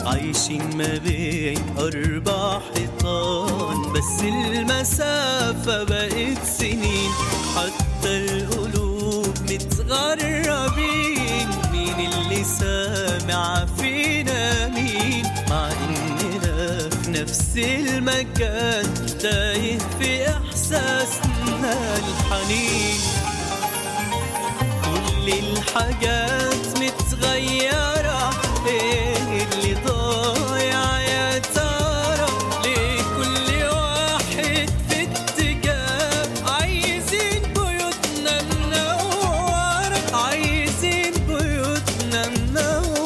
عايشين ما بين أربع حيطان بس المسافة بقت سنين حتى القلوب متغربين مين اللي سامع فينا مين مع إننا في نفس المكان تايه في إحساسنا الحنين كل الحاجات متغيرة ايه اللي ضايع يا ترى ليه كل واحد في اتجاه عايزين بيوتنا منورة عايزين بيوتنا منورة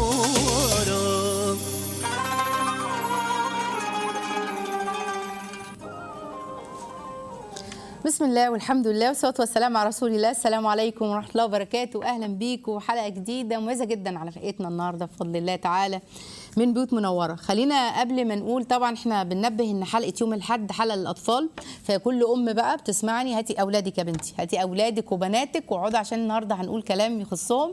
بسم الله والحمد لله والصلاه والسلام على رسول الله السلام عليكم ورحمه الله وبركاته اهلا بيكم حلقه جديده مميزه جدا على حلقتنا النهارده بفضل الله تعالى من بيوت منوره خلينا قبل ما نقول طبعا احنا بننبه ان حلقه يوم الاحد حلقه للاطفال فكل ام بقى بتسمعني هاتي اولادك يا بنتي هاتي اولادك وبناتك واقعدوا عشان النهارده هنقول كلام يخصهم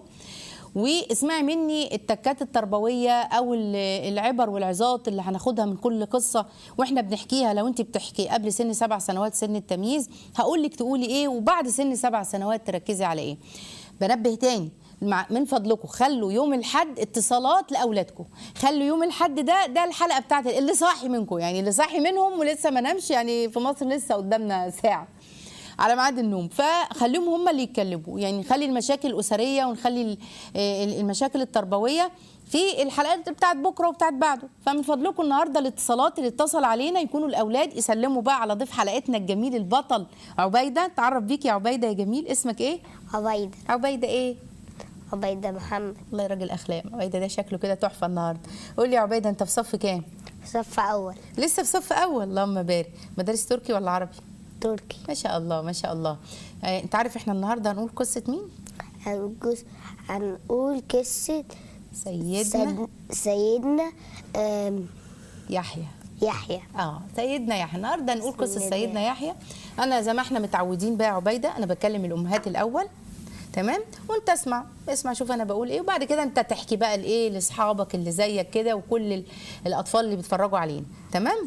واسمعي مني التكات التربويه او ال- العبر والعظات اللي هناخدها من كل قصه واحنا بنحكيها لو انت بتحكي قبل سن سبع سنوات سن التمييز هقول لك تقولي ايه وبعد سن سبع سنوات تركزي على ايه بنبه تاني مع من فضلكم خلوا يوم الحد اتصالات لاولادكم خلوا يوم الحد ده ده الحلقه بتاعت اللي صاحي منكم يعني اللي صاحي منهم ولسه ما نامش يعني في مصر لسه قدامنا ساعه على ميعاد النوم فخليهم هم اللي يتكلموا يعني نخلي المشاكل الاسريه ونخلي ال- آه، المشاكل التربويه في الحلقات بتاعت بكره وبتاعت بعده فمن فضلكم النهارده الاتصالات اللي اتصل علينا يكونوا الاولاد يسلموا بقى على ضيف حلقتنا الجميل البطل عبيده تعرف بيك يا عبيده يا جميل اسمك ايه عبيدة عبيده ايه عبيدة محمد الله يراجل اخلاق عبيده ده شكله كده تحفه النهارده قول لي يا عبيده انت في صف كام صف أول لسه في صف اول اللهم بارك مدارس تركي ولا عربي تركي ما شاء الله ما شاء الله آه، انت عارف احنا النهارده هنقول قصه مين هنقول هنقول قصة سيدنا سيد- سيدنا آم، يحيى يحيى اه سيدنا يحيى النهارده نقول قصه سيدنا سيدنا يحيى انا زي ما احنا متعودين بقى يا عبيده انا بكلم الامهات الاول تمام وانت اسمع اسمع شوف انا بقول ايه وبعد كده انت تحكي بقى الايه لاصحابك اللي زيك كده وكل ال- الاطفال اللي بيتفرجوا علينا تمام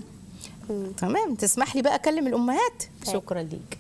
تمام تسمح لي بقى اكلم الامهات طيب. شكرا ليك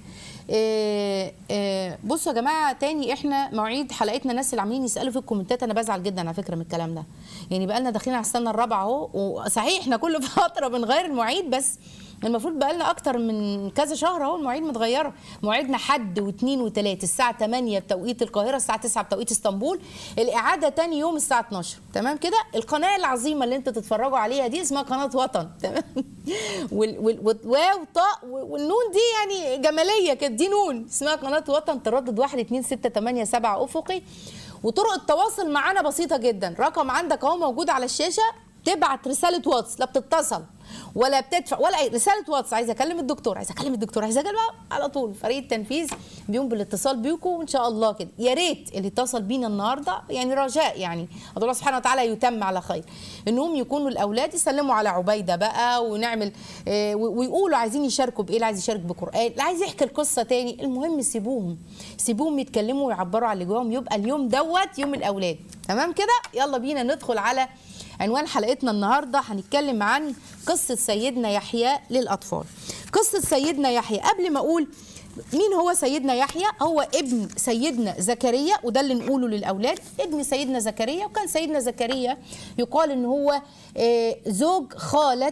إيه إيه بصوا يا جماعه تاني احنا مواعيد حلقتنا الناس اللي عاملين يسالوا في الكومنتات انا بزعل جدا على فكره من الكلام ده يعني بقى لنا داخلين على السنه الرابعه اهو وصحيح احنا كل فتره بنغير المواعيد بس المفروض بقى لنا اكتر من كذا شهر اهو المواعيد متغيره مواعيدنا حد واثنين وثلاث الساعه 8 بتوقيت القاهره الساعه 9 بتوقيت اسطنبول الاعاده تاني يوم الساعه 12 تمام كده القناه العظيمه اللي انتوا تتفرجوا عليها دي اسمها قناه وطن تمام وال- وال- والواو طاء والنون دي يعني جماليه كده دي نون اسمها قناه وطن تردد 1 2 6 8 7 افقي وطرق التواصل معانا بسيطه جدا رقم عندك اهو موجود على الشاشه تبعت رساله واتس لا بتتصل ولا بتدفع ولا اي رساله واتس عايزه اكلم الدكتور عايزه اكلم الدكتور عايزه اكلم على طول فريق التنفيذ بيقوم بالاتصال بيكم وان شاء الله كده يا ريت اللي اتصل بينا النهارده يعني رجاء يعني الله سبحانه وتعالى يتم على خير انهم يكونوا الاولاد يسلموا على عبيده بقى ونعمل آه، و- ويقولوا عايزين يشاركوا بايه اللي عايز يشارك بقران اللي عايز يحكي القصه تاني المهم سيبوهم سيبوهم يتكلموا ويعبروا عن اللي جواهم يبقى اليوم دوت يوم الاولاد تمام كده يلا بينا ندخل على عنوان حلقتنا النهارده هنتكلم عن قصه سيدنا يحيى للاطفال قصه سيدنا يحيى قبل ما اقول مين هو سيدنا يحيى هو ابن سيدنا زكريا وده اللي نقوله للاولاد ابن سيدنا زكريا وكان سيدنا زكريا يقال ان هو آه، زوج خاله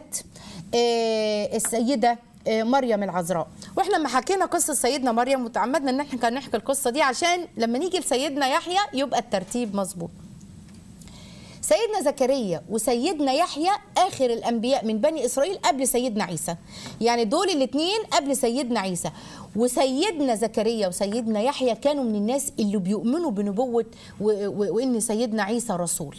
آه، السيده آه، مريم العذراء واحنا لما حكينا قصه سيدنا مريم وتعمدنا ان احنا كان نحكي القصه دي عشان لما نيجي لسيدنا يحيى يبقى الترتيب مظبوط سيدنا زكريا وسيدنا يحيى اخر الانبياء من بني اسرائيل قبل سيدنا عيسى يعني دول الاثنين قبل سيدنا عيسى وسيدنا زكريا وسيدنا يحيى كانوا من الناس اللي بيؤمنوا بنبوه و- و- وان سيدنا عيسى رسول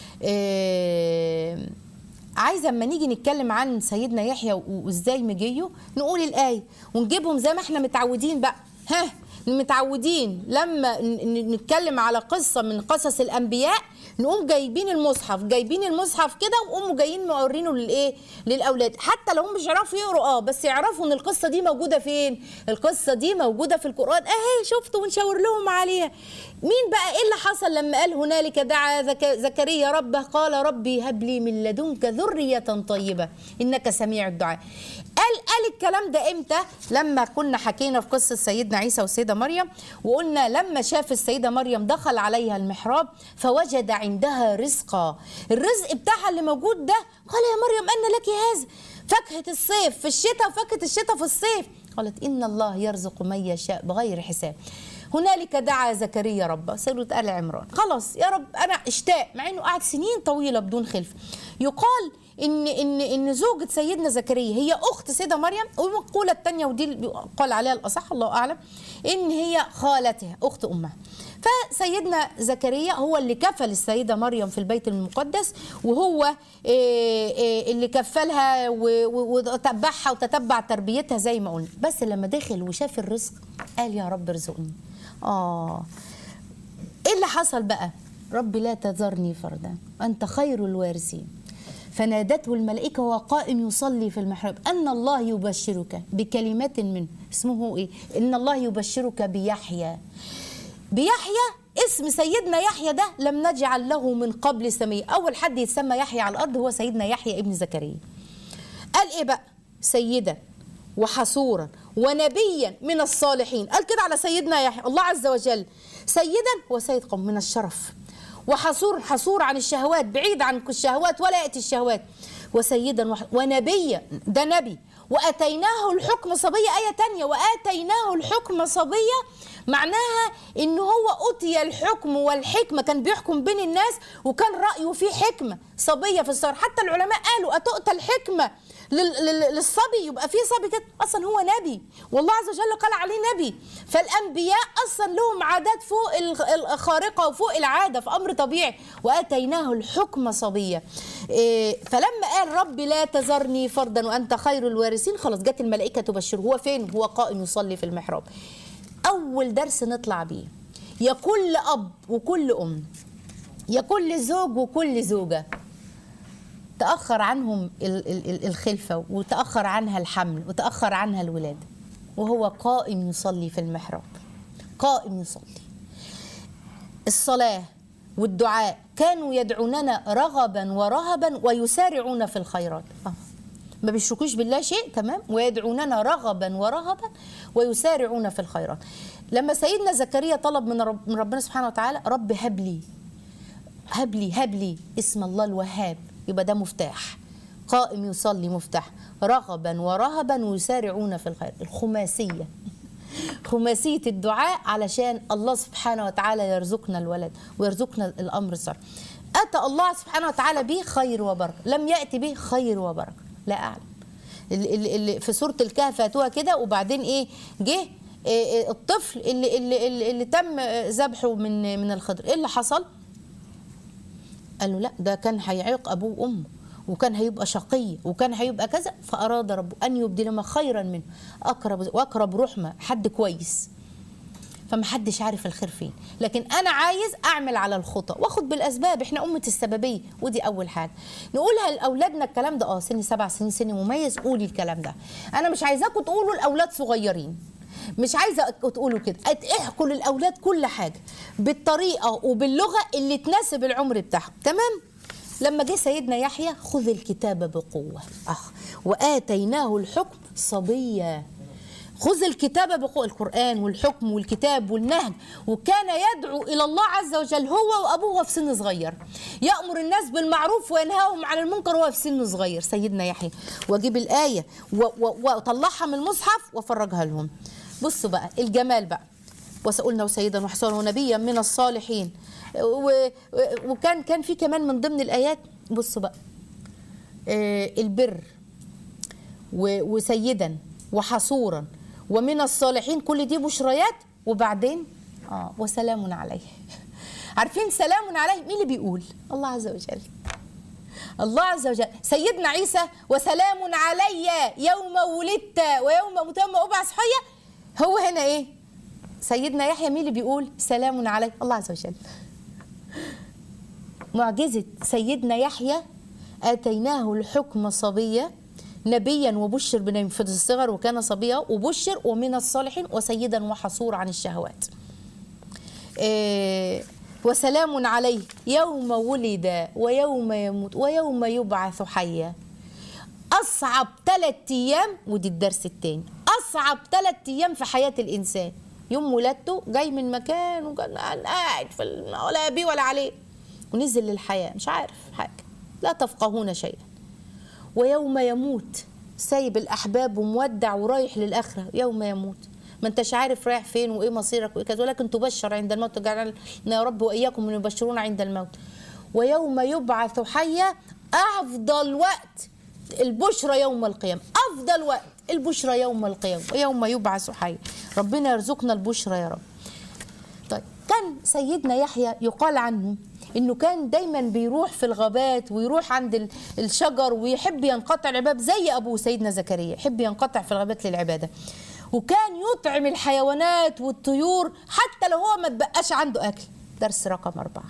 آه، عايزه اما نيجي نتكلم عن سيدنا يحيى و- وازاي مجيه نقول الايه ونجيبهم زي ما احنا متعودين بقى ها متعودين لما ن- ن- نتكلم على قصه من قصص الانبياء نقوم جايبين المصحف جايبين المصحف كده ونقوموا جايين مورينه للايه للاولاد حتى لو هم مش يعرفوا يقروا اه بس يعرفوا ان القصه دي موجوده فين القصه دي موجوده في القران اهي شفتوا ونشاور لهم عليها مين بقى ايه اللي حصل لما قال هنالك دعا زك- زكريا ربه قال ربي هب لي من لدنك ذريه طيبه انك سميع الدعاء قال قال الكلام ده امتى لما كنا حكينا في قصه سيدنا عيسى والسيده مريم وقلنا لما شاف السيده مريم دخل عليها المحراب فوجد عندها رزقا الرزق بتاعها اللي موجود ده قال يا مريم ان لك هذا فاكهه الصيف في الشتاء وفاكهه الشتاء في الصيف قالت ان الله يرزق من يشاء بغير حساب هنالك دعا زكريا ربه سورة آل عمران خلاص يا رب أنا اشتاق مع إنه قعد سنين طويلة بدون خلف يقال إن إن إن زوجة سيدنا زكريا هي أخت سيدة مريم والمقولة الثانية ودي اللي قال عليها الأصح الله أعلم إن هي خالتها أخت أمها فسيدنا زكريا هو اللي كفل السيدة مريم في البيت المقدس وهو إيه، إيه، اللي كفلها و- و- وتبعها وتتبع تربيتها زي ما قلنا بس لما دخل وشاف الرزق قال يا رب ارزقني اه ايه اللي حصل بقى رب لا تذرني فردا انت خير الوارثين فنادته الملائكة وهو قائم يصلي في المحراب أن الله يبشرك بكلمات منه اسمه إيه؟ إن الله يبشرك بيحيى بيحيى اسم سيدنا يحيى ده لم نجعل له من قبل سمية أول حد يتسمى يحيى على الأرض هو سيدنا يحيى ابن زكريا قال ايه بقى سيدا وحصورا ونبيا من الصالحين قال كده على سيدنا يحيى الله عز وجل سيدا هو سيد قوم من الشرف وحصور حصور عن الشهوات بعيد عن الشهوات ولا ياتي الشهوات وسيدا وح- ونبيا ده نبي واتيناه الحكم صبيه ايه تانية واتيناه الحكم صبيه معناها ان هو اوتي الحكم والحكمه كان بيحكم بين الناس وكان رايه فيه حكمه صبيه في الصغر حتى العلماء قالوا اتؤتى الحكمه لل- لل- للصبي يبقى في صبي كده اصلا هو نبي والله عز وجل قال عليه نبي فالانبياء اصلا لهم عادات فوق ال- الخارقه وفوق العاده في امر طبيعي واتيناه الحكم صبيا إيه، فلما قال ربي لا تذرني فردا وانت خير الوارثين خلاص جت الملائكه تبشره هو فين هو قائم يصلي في المحراب اول درس نطلع بيه يا كل اب وكل ام يا كل زوج وكل زوجه تأخر عنهم ال- ال- ال- الخلفة وتأخر عنها الحمل وتأخر عنها الولادة وهو قائم يصلي في المحراب قائم يصلي الصلاة والدعاء كانوا يدعوننا رغبا ورهبا ويسارعون في الخيرات آه. ما بيشركوش بالله شيء تمام ويدعوننا رغبا ورهبا ويسارعون في الخيرات لما سيدنا زكريا طلب من, رب من ربنا سبحانه وتعالى رب هب لي هب لي هب لي اسم الله الوهاب يبقى ده مفتاح قائم يصلي مفتاح رغبا ورهبا ويسارعون في الخير الخماسيه خماسيه الدعاء علشان الله سبحانه وتعالى يرزقنا الولد ويرزقنا الامر الصالح اتى الله سبحانه وتعالى به خير وبركه لم ياتي به خير وبركه لا اعلم اللي, اللي اللي في سوره الكهف هاتوها كده وبعدين ايه جه إيه إيه الطفل اللي اللي اللي, اللي تم ذبحه من من الخضر ايه اللي حصل قال له لا ده كان هيعيق ابوه وامه وكان هيبقى شقي وكان هيبقى كذا فاراد ربه ان يبدلهما خيرا منه اقرب واقرب رحمه حد كويس فما حدش عارف الخير فين لكن انا عايز اعمل على الخطى واخد بالاسباب احنا امه السببيه ودي اول حاجه نقولها لاولادنا الكلام ده اه سن سبع سنين سن مميز قولي الكلام ده انا مش عايزاكم تقولوا لاولاد صغيرين مش عايزه تقولوا كده احكوا للاولاد كل حاجه بالطريقه وباللغه اللي تناسب العمر بتاعهم تمام لما جه سيدنا يحيى خذ الكتاب بقوه اخ واتيناه الحكم صبيا خذ الكتاب بقوة القرآن والحكم والكتاب والنهج وكان يدعو إلى الله عز وجل هو وأبوه في سن صغير يأمر الناس بالمعروف وينهاهم عن المنكر وهو في سن صغير سيدنا يحيى وأجيب الآية و- و- وأطلعها من المصحف وأفرجها لهم بصوا بقى الجمال بقى وسألنا سيدا وحسنا ونبيا من الصالحين و- و- وكان كان في كمان من ضمن الآيات بصوا بقى آه، البر و- وسيدا وحصورا ومن الصالحين كل دي بشريات وبعدين اه وسلام عليه عارفين سلام عليه مين اللي بيقول الله عز وجل الله عز وجل سيدنا عيسى وسلام علي يوم ولدت ويوم مت يوم ابعث حيا هو هنا ايه سيدنا يحيى مين اللي بيقول سلام عليه الله عز وجل معجزة سيدنا يحيى آتيناه الحكم صبيا نبيا وبشر بنبي في الصغر وكان صبيا وبشر ومن الصالحين وسيدا وحصور عن الشهوات آه، وسلام عليه يوم ولد ويوم يموت ويوم يبعث حيا أصعب ثلاث أيام ودي الدرس التاني أصعب ثلاث أيام في حياة الإنسان يوم ولادته جاي من مكان وكان قاعد في ال- ولا بيه ولا عليه ونزل للحياة مش عارف حاجة لا تفقهون شيئا ويوم يموت سايب الأحباب ومودع ورايح للآخرة يوم يموت ما انتش عارف رايح فين وايه مصيرك وايه كذا ولكن تبشر عند الموت جعلنا يا رب واياكم من يبشرون عند الموت ويوم يبعث حيا افضل وقت البشرى يوم القيامه افضل وقت البشرى يوم القيامه ويوم يبعث حيا ربنا يرزقنا البشرى يا رب طيب كان سيدنا يحيى يقال عنه انه كان دايما بيروح في الغابات ويروح عند ال- الشجر ويحب ينقطع العباد زي ابوه سيدنا زكريا يحب ينقطع في الغابات للعباده وكان يطعم الحيوانات والطيور حتى لو هو ما تبقاش عنده اكل درس رقم أربعة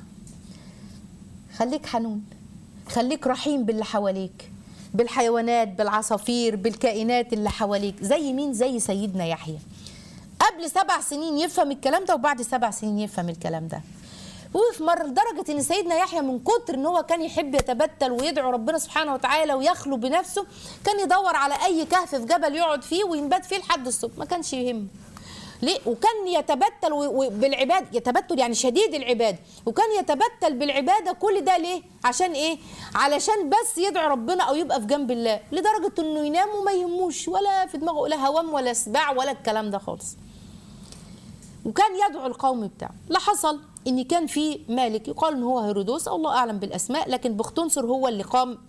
خليك حنون خليك رحيم باللي حواليك بالحيوانات بالعصافير بالكائنات اللي حواليك زي مين زي سيدنا يحيى قبل سبع سنين يفهم الكلام ده وبعد سبع سنين يفهم الكلام ده وفي مرة لدرجة إن سيدنا يحيى من كتر إن هو كان يحب يتبتل ويدعو ربنا سبحانه وتعالى ويخلو بنفسه كان يدور على أي كهف في جبل يقعد فيه وينبات فيه لحد الصبح ما كانش يهمه ليه وكان يتبتل و- و- بالعباد يتبتل يعني شديد العباده وكان يتبتل بالعباده كل ده ليه عشان ايه علشان بس يدعو ربنا او يبقى في جنب الله لدرجه انه ينام وما يهموش ولا في دماغه لا هوام ولا سباع ولا الكلام ده خالص وكان يدعو القوم بتاعه لا حصل ان كان في مالك يقال ان هو هيرودوس الله اعلم بالاسماء لكن بختنصر هو اللي قام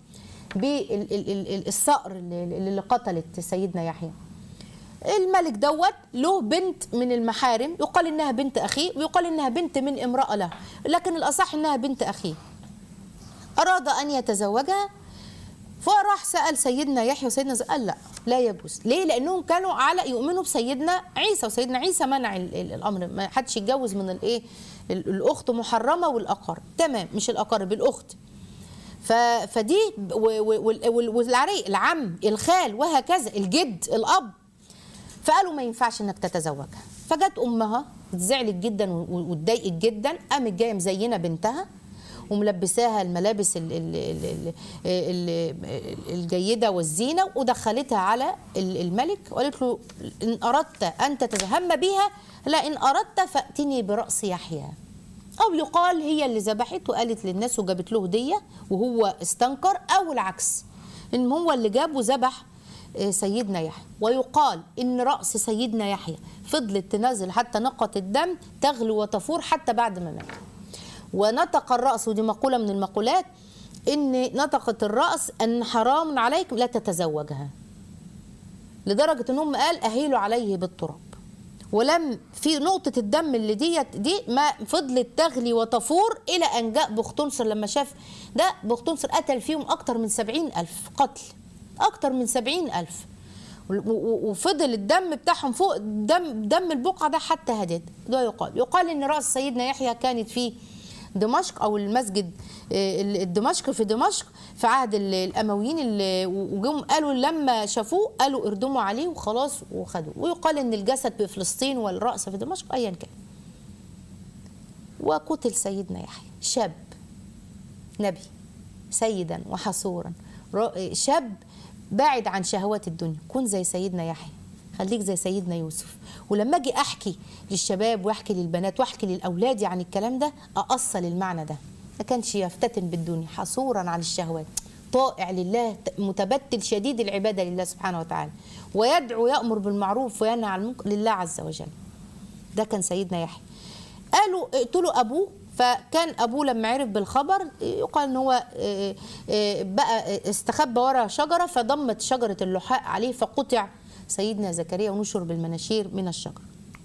بالصقر اللي, اللي قتلت سيدنا يحيى الملك دوت له بنت من المحارم يقال انها بنت اخيه ويقال انها بنت من امراه له لكن الاصح انها بنت اخيه اراد ان يتزوجها فراح سال سيدنا يحيى وسيدنا زكريا قال لا لا يجوز ليه لانهم كانوا على يؤمنوا بسيدنا عيسى وسيدنا عيسى منع ال- ال- الامر ما حدش يتجوز من الايه ال- الاخت محرمه والاقارب تمام مش الاقارب الاخت ف... فدي و- و- وال- وال- والعري العم الخال وهكذا الجد الاب فقالوا ما ينفعش انك تتزوجها فجت امها زعلت جدا و- و- واتضايقت جدا قامت جايه مزينه بنتها وملبساها الملابس ال ال ال ال ال الجيده والزينه ودخلتها على ال- الملك وقالت له ان اردت ان تتهم بها لا ان اردت فاتني براس يحيى او يقال هي اللي ذبحت وقالت للناس وجابت له هديه وهو استنكر او العكس ان هو اللي جاب وذبح آه، سيدنا يحيى ويقال ان راس سيدنا يحيى فضلت تنزل حتى نقط الدم تغلو وتفور حتى بعد ما مات ونطق الراس ودي مقوله من المقولات ان نطقت الراس ان حرام عليكم لا تتزوجها لدرجه ان هم قال اهيلوا عليه بالتراب ولم في نقطة الدم اللي ديت دي ما فضلت تغلي وتفور إلى أن جاء بختنصر لما شاف ده بختنصر قتل فيهم أكتر من سبعين ألف قتل أكتر من سبعين ألف و- و- وفضل الدم بتاعهم فوق دم دم البقعة ده حتى هدد ده يقال يقال إن رأس سيدنا يحيى كانت في دمشق أو المسجد آه، ال- الدمشق في دمشق في عهد ال- الأمويين اللي وجم قالوا لما شافوه قالوا اردموا عليه وخلاص وخدوه ويقال إن الجسد في فلسطين والرأس في دمشق أيا كان وقتل سيدنا يحيى شاب نبي سيدا وحصورا را- شاب بعد عن شهوات الدنيا كن زي سيدنا يحيى خليك زي سيدنا يوسف ولما اجي احكي للشباب واحكي للبنات واحكي لاولادي عن الكلام ده ااصل المعنى ده ما كانش يفتتن بالدنيا حصورا عن الشهوات طائع لله متبتل شديد العباده لله سبحانه وتعالى ويدعو يامر بالمعروف وينهى عن المنكر لله عز وجل ده كان سيدنا يحيى قالوا اقتلوا ابوه فكان ابوه لما عرف بالخبر يقال ان هو آه، آه، بقى استخبى ورا شجره فضمت شجره اللحاء عليه فقطع سيدنا زكريا ونشر بالمناشير من الشجره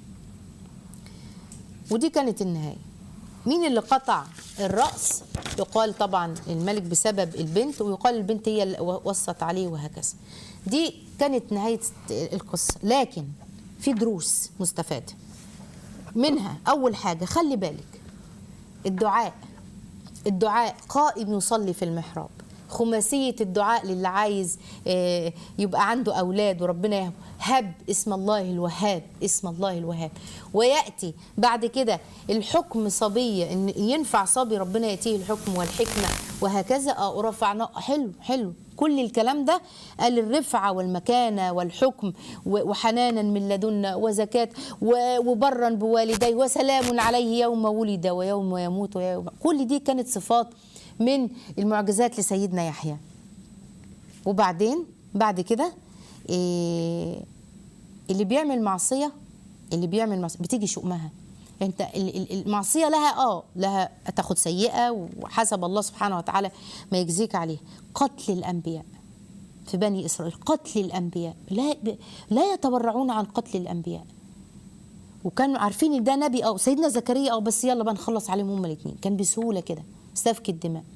ودي كانت النهايه مين اللي قطع الراس يقال طبعا الملك بسبب البنت ويقال البنت هي اللي وصت عليه وهكذا دي كانت نهايه القصه لكن في دروس مستفاده منها اول حاجه خلي بالك الدعاء الدعاء قائم يصلي في المحراب خماسية الدعاء للي عايز آه، يبقى عنده أولاد وربنا يهب هب اسم الله الوهاب اسم الله الوهاب ويأتي بعد كده الحكم صبية إن ينفع صبي ربنا يأتيه الحكم والحكمة وهكذا اه ورفعنا حلو حلو كل الكلام ده قال الرفعة والمكانة والحكم و- وحنانا من لدنا وزكاة و- وبرا بوالدي وسلام عليه يوم ولد ويوم يموت ويوم كل دي كانت صفات من المعجزات لسيدنا يحيى وبعدين بعد كده إيه اللي بيعمل معصية اللي بيعمل معصية بتيجي شؤمها انت ال- ال- المعصية لها اه لها تاخد سيئة وحسب الله سبحانه وتعالى ما يجزيك عليه قتل الأنبياء في بني إسرائيل قتل الأنبياء لا لا يتورعون عن قتل الأنبياء وكانوا عارفين ان ده نبي اه سيدنا زكريا اه بس يلا بقى نخلص عليهم هما الاثنين كان بسهوله كده سفك الدماء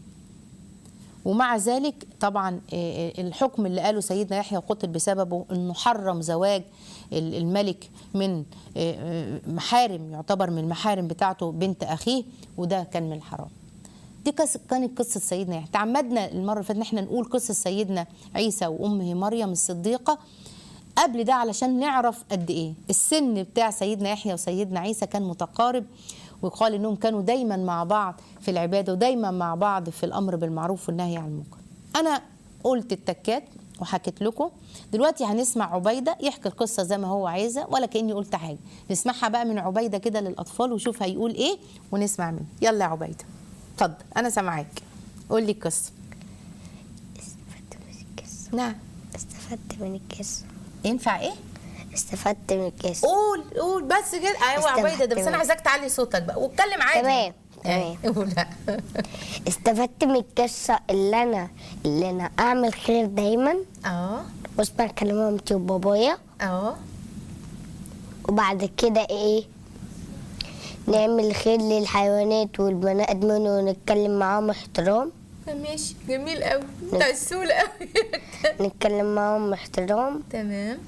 ومع ذلك طبعا آه، آه، الحكم اللي قاله سيدنا يحيى قتل بسببه انه حرم زواج ال- الملك من آه، آه، محارم يعتبر من المحارم بتاعته بنت اخيه وده كان من الحرام دي قص- كانت قصه سيدنا يحيى تعمدنا المره اللي فاتت ان احنا نقول قصه سيدنا عيسى وامه مريم الصديقه قبل ده علشان نعرف قد ايه السن بتاع سيدنا يحيى وسيدنا عيسى كان متقارب ويقال انهم كانوا دايما مع بعض في العباده ودايما مع بعض في الامر بالمعروف والنهي عن المنكر انا قلت التكات وحكيت لكم دلوقتي هنسمع عبيده يحكي القصه زي ما هو عايزه ولا كاني قلت حاجه نسمعها بقى من عبيده كده للاطفال وشوف هيقول ايه ونسمع منه يلا يا عبيده اتفضل انا سامعاك قول لي القصه استفدت من القصة نعم استفدت من القصة ينفع ايه استفدت من القصة قول قول بس كده ايوه يا عبيده ده بس انا تمام. عايزاك تعلي صوتك بقى واتكلم عادي تمام، آه، تمام. قول لا استفدت من القصة اللي أنا اللي أنا أعمل خير دايما اه واسمع كلام مامتي وبابايا اه وبعد كده إيه نعمل خير للحيوانات والبني آدمين ونتكلم معاهم احترام ماشي جميل قوي انت عسول قوي نتكلم معاهم احترام تمام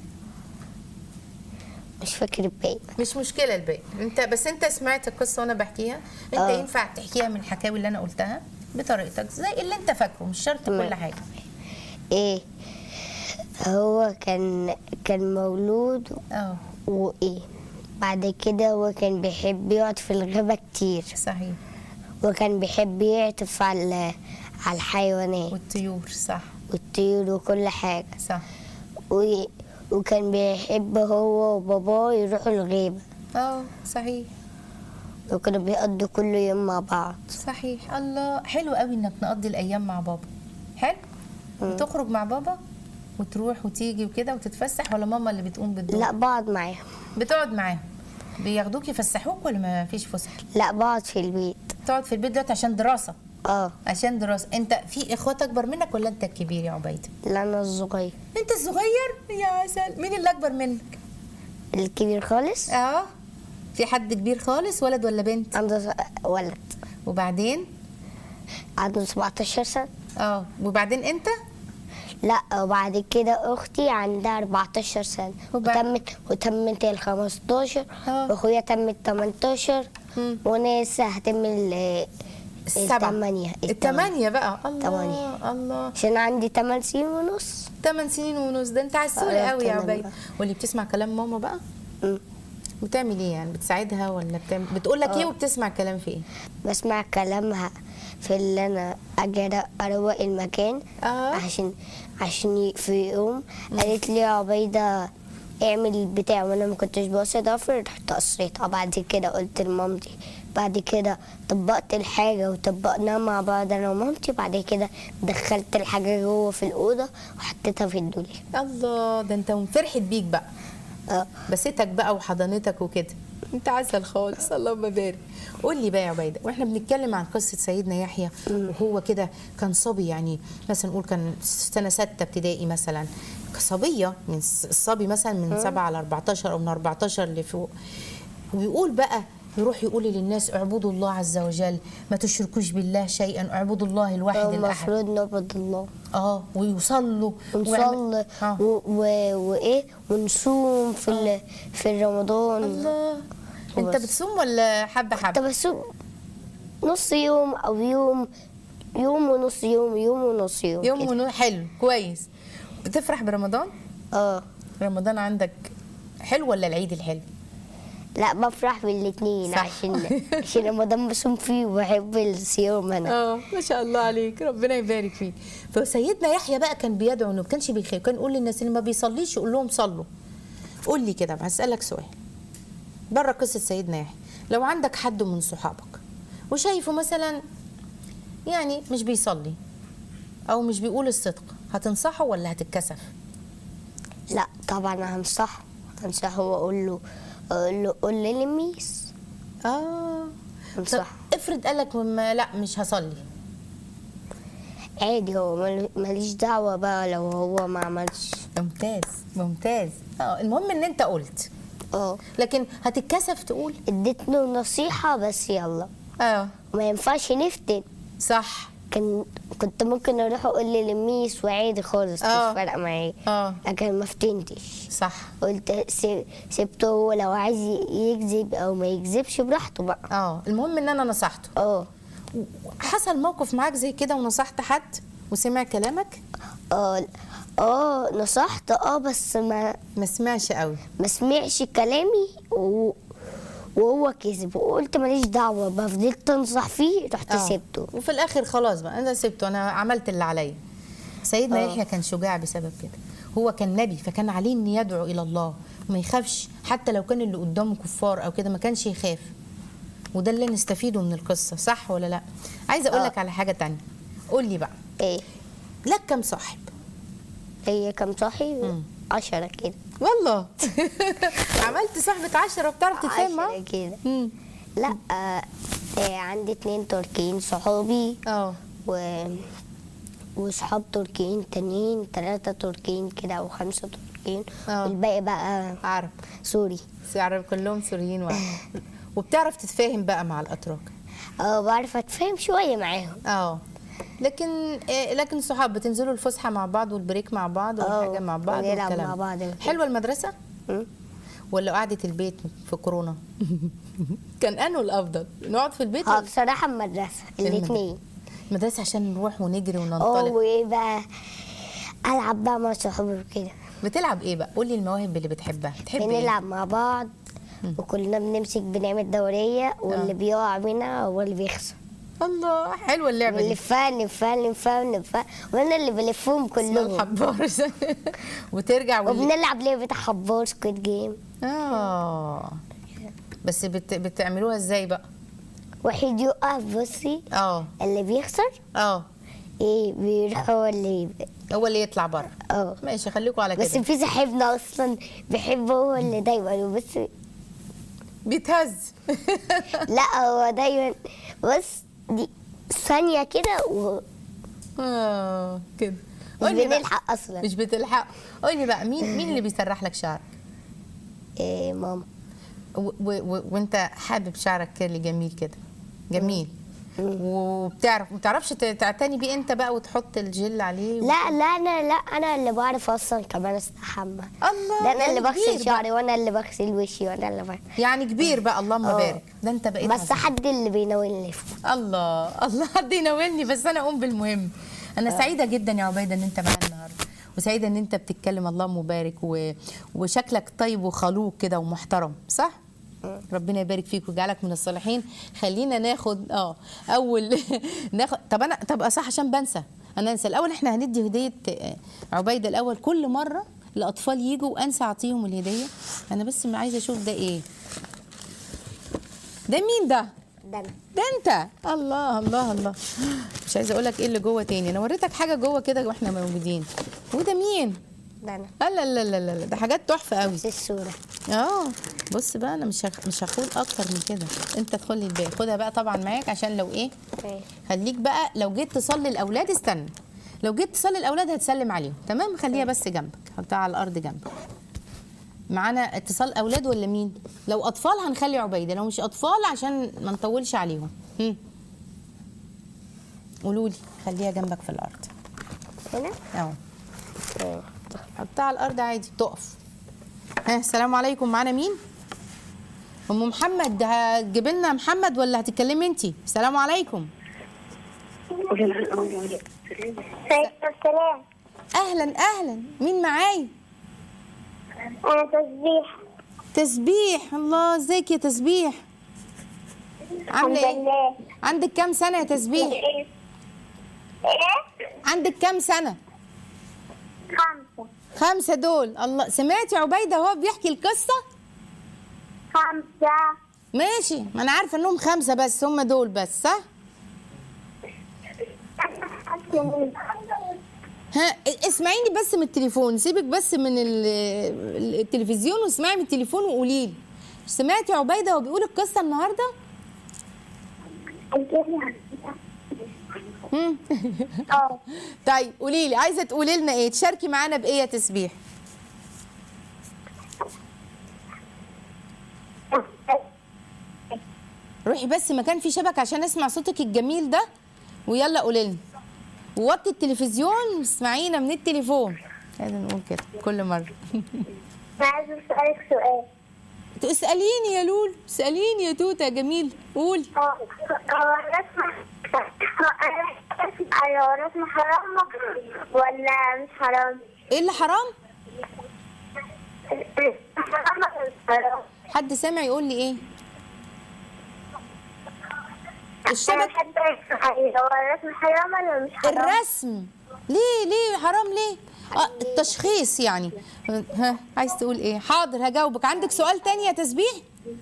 مش فاكر الباقي مش مشكله الباقي انت بس انت سمعت القصه وانا بحكيها انت آه. ينفع تحكيها من الحكاوي اللي انا قلتها بطريقتك زي اللي انت فاكره مش شرط تمام. كل حاجه إيه هو كان كان مولود اه وإيه بعد كده هو كان بيحب يقعد في الغابة كتير صحيح وكان بيحب يعطف على على الحيوانات والطيور صح والطيور وكل حاجة صح و... وكان بيحب هو وباباه يروحوا الغابة اه صحيح وكانوا بيقضوا كل يوم مع بعض صحيح الله حلو قوي انك نقضي الايام مع بابا حلو تخرج مع بابا وتروح وتيجي وكده وتتفسح ولا ماما اللي بتقوم بالدور لا بقعد معاهم بتقعد معاهم بياخدوك يفسحوك ولا ما فيش فسح لا بقعد في البيت تقعد في البيت دلوقتي عشان دراسه اه عشان دراسه انت في اخوات اكبر منك ولا انت الكبير يا عبيده لا انا الصغير انت الصغير يا عسل مين اللي اكبر منك الكبير خالص اه في حد كبير خالص ولد ولا بنت عنده س- ولد وبعدين عنده 17 سنة اه وبعدين انت لا وبعد كده اختي عندها 14 سنة وبعد- وتمت وتمت ال 15 آه. واخويا تمت 18 مم. وانا لسه هتم ال السبعة الثمانية الثمانية بقى الله تمانية. الله عشان عندي 8 سنين ونص 8 سنين ونص ده انت عسول آه، قوي يا تمام عبيد بقى. واللي بتسمع كلام ماما بقى مم. بتعمل ايه يعني بتساعدها ولا بتعمل بتقول لك ايه آه. وبتسمع كلام في ايه بسمع كلامها في اللي انا اجي أر- اروق المكان اه عشان عشان ي- في يوم قالت لي يا عبيدة اعمل البتاع وانا ما كنتش باصة ضفر رحت قصيتها بعد كده قلت لمامتي بعد كده طبقت الحاجة وطبقناها مع بعض انا ومامتي بعد كده دخلت الحاجة جوه في الأوضة وحطيتها في الدولاب الله ده انت فرحت بيك بقى اه بسيتك بقى وحضانتك وكده انت عسل خالص اللهم بارك قول لي بقى يا عبيده واحنا بنتكلم عن قصه سيدنا يحيى وهو كده كان صبي يعني مثلا نقول كان سنه سته ابتدائي مثلا صبيه من الس- الصبي مثلا من 7 ل 14 او من 14 لفوق ويقول بقى يروح يقول للناس اعبدوا الله عز وجل ما تشركوش بالله شيئا اعبدوا الله الواحد الاحد المفروض نعبد الله اه ويصلوا ونصلي آه. و... و... وايه ونصوم في ال... في رمضان الله انت وبس. بتصوم ولا حبه حبه طب بصوم نص يوم او يوم يوم ونص يوم يوم ونص يوم يوم كده. ونو حلو كويس بتفرح برمضان اه رمضان عندك حلو ولا العيد الحلو لا بفرح بالاتنين صح. عشان عشان رمضان بصوم فيه وبحب الصيام انا اه ما شاء الله عليك ربنا يبارك فيك فسيدنا يحيى بقى كان بيدعو انه ما كانش بيخاف كان يقول للناس اللي ما بيصليش يقول لهم صلوا قول لي كده هسألك سؤال بره قصة سيدنا يحيى لو عندك حد من صحابك وشايفه مثلا يعني مش بيصلي او مش بيقول الصدق هتنصحه ولا هتتكسف لا طبعا هنصحه هنصحه واقول له اقول له قول لي لميس اه طب هنصحه افرض قالك ما لا مش هصلي عادي هو مال- ماليش دعوة بقى لو هو ما عملش ممتاز ممتاز اه المهم ان انت قلت اه لكن هتتكسف تقول اديت له نصيحة بس يلا اه ما ينفعش نفتن صح كان كنت ممكن اروح اقول لي لميس وعادي خالص مش آه. فارقة معايا اه لكن ما فتنتش صح قلت سي- سبته هو لو عايز يكذب او ما يكذبش براحته بقى اه المهم ان انا نصحته اه حصل موقف معاك زي كده ونصحت حد وسمع كلامك اه اه نصحت اه بس ما ما سمعش قوي ما سمعش كلامي و... وهو كذب وقلت ماليش دعوه بقى فضلت انصح فيه رحت آه. سبته وفي الاخر خلاص بقى انا سبته انا عملت اللي عليا سيدنا آه. يحيى كان شجاع بسبب كده هو كان نبي فكان عليه ان يدعو الى الله وما يخافش حتى لو كان اللي قدامه كفار او كده ما كانش يخاف وده اللي نستفيده من القصه صح ولا لا عايزه اقول آه. لك على حاجه تانية قول لي بقى ايه لك كم صاحب هي كم صاحي مم. عشرة كده والله عملت صاحبة عشرة وبتعرف تتفاهم معاها؟ عشرة كده مم. لا آه آه عندي اتنين تركيين صحابي اه و وصحاب تركيين تانيين تلاتة تركيين كده أو خمسة تركيين آه. والباقي بقى عرب سوري عرب كلهم سوريين وعرب وبتعرف تتفاهم بقى مع الاتراك اه بعرف أتفاهم شوية معاهم اه لكن آه لكن صحاب بتنزلوا الفسحه مع بعض والبريك مع بعض آه، والحاجه مع بعض ونلعب والكلام مع ده. بعض. حلوه المدرسه مم. ولا قعده البيت في كورونا كان انه الافضل نقعد في البيت اه ولا- بصراحة المدرسة الاتنين المدرسه عشان نروح ونجري اه وننطلق وايه بقى ألعب بقى مع صحابي وكده بتلعب ايه بقى قولي المواهب اللي بتحبها بتحب ايه بنلعب مع بعض وكلنا بنمسك بنعمل دورية واللي آه. بيقع منها هو اللي بيخسر الله حلوه اللعبه دي بنلفها نلفها نلفها نلفها وانا اللي بلفهم اسمها كلهم الحبار وترجع واللي... وبنلعب لعبة حبار سكويد جيم اه بس بت... بتعملوها ازاي بقى واحد يقف بصي اه اللي بيخسر اه ايه بيروح هو اللي هو اللي يطلع بره اه ماشي خليكم على بس كده في صاحبنا اصلا بيحب هو اللي دايما بس بيتهز لا هو دايما بس دي ثانية كده و- اه كده مش قولي بقى. بنلحق اصلا مش بتلحق قولي بقى مين مين اللي بيسرح لك شعرك إيه ماما و... و... و... وانت حابب شعرك كيرلي جميل كده جميل وبتعرف ما بتعرفش ت- تعتني بيه انت بقى وتحط الجل عليه و... لا لا انا لا انا اللي بعرف اصلا كمان استحمى الله ده انا يعني اللي كبير بغسل بقى. شعري وانا اللي بغسل وشي وانا اللي بغسل يعني كبير بقى اللهم آه. بارك ده انت بقيت بس عظيم. حد اللي بيناولني فوق الله الله حد يناولني بس انا اقوم بالمهم انا سعيده جدا يا عبيده ان انت معانا النهارده وسعيده ان انت بتتكلم الله مبارك و... وشكلك طيب وخلوق كده ومحترم صح ربنا يبارك فيك ويجعلك من الصالحين خلينا ناخد اه اول ناخد طب انا طب صح عشان بنسى انا انسى الاول احنا هندي هديه آه، عبيده الاول كل مره الاطفال يجوا وانسى اعطيهم الهديه انا بس عايزه اشوف ده ايه ده مين ده ده انا ده انت الله الله الله مش عايزه اقول لك ايه اللي جوه تاني انا وريتك حاجه جوه كده واحنا موجودين وده مين ده انا لا لا لا لا لا ده حاجات تحفه قوي نفس الصورة اه بص بقى انا مش هخ... مش هاخد اكتر من كده انت ادخل لي الباقي خدها بقى طبعا معاك عشان لو ايه إيه. خليك بقى لو جيت تصلي الاولاد استنى لو جيت تصلي الاولاد هتسلم عليهم تمام خليها بس جنبك حطها على الارض جنبك معانا اتصال اولاد ولا مين لو اطفال هنخلي عبيده لو مش اطفال عشان ما نطولش عليهم هم. قولوا لي خليها جنبك في الارض هنا اهو إيه. حطها على الارض عادي تقف ها السلام عليكم معانا مين ام محمد هتجيب لنا محمد ولا هتتكلمي انت السلام عليكم السلام اهلا اهلا مين معايا انا تسبيح تسبيح الله ازيك يا تسبيح عامله ايه لله عندك كام سنه يا تسبيح ايه عندك كام سنه خمسة خمسه دول الله سمعتي عبيده وهو بيحكي القصه خمسة ماشي ما انا عارفه انهم خمسه بس هم دول بس صح ها اسمعيني بس من التليفون سيبك بس من ال- التلفزيون واسمعي من التليفون وقولي لي سمعتي عبيده وهو بيقول القصه النهارده مم. اه طيب قولي لي عايزه تقولي لنا ايه تشاركي معانا بايه يا تسبيح روحي بس مكان فيه شبكه عشان اسمع صوتك الجميل ده ويلا قولي لنا ووطي التلفزيون واسمعينا من التليفون لازم نقول كده كل مره انا عايزة اسألك سؤال اساليني يا لول اساليني يا توته يا جميل قولي اه هو الرسم ايوه الرسم حرام ولا مش حرام؟ ايه اللي حرام حرام ولا مش حرام؟ حد سامع يقول لي ايه انا الشبكه بحب الرسم هو الرسم حرام ولا مش حرام؟ الرسم ليه ليه حرام ليه اه التشخيص يعني ها عايز تقول ايه حاضر هجاوبك عندك سؤال تاني يا تسبيح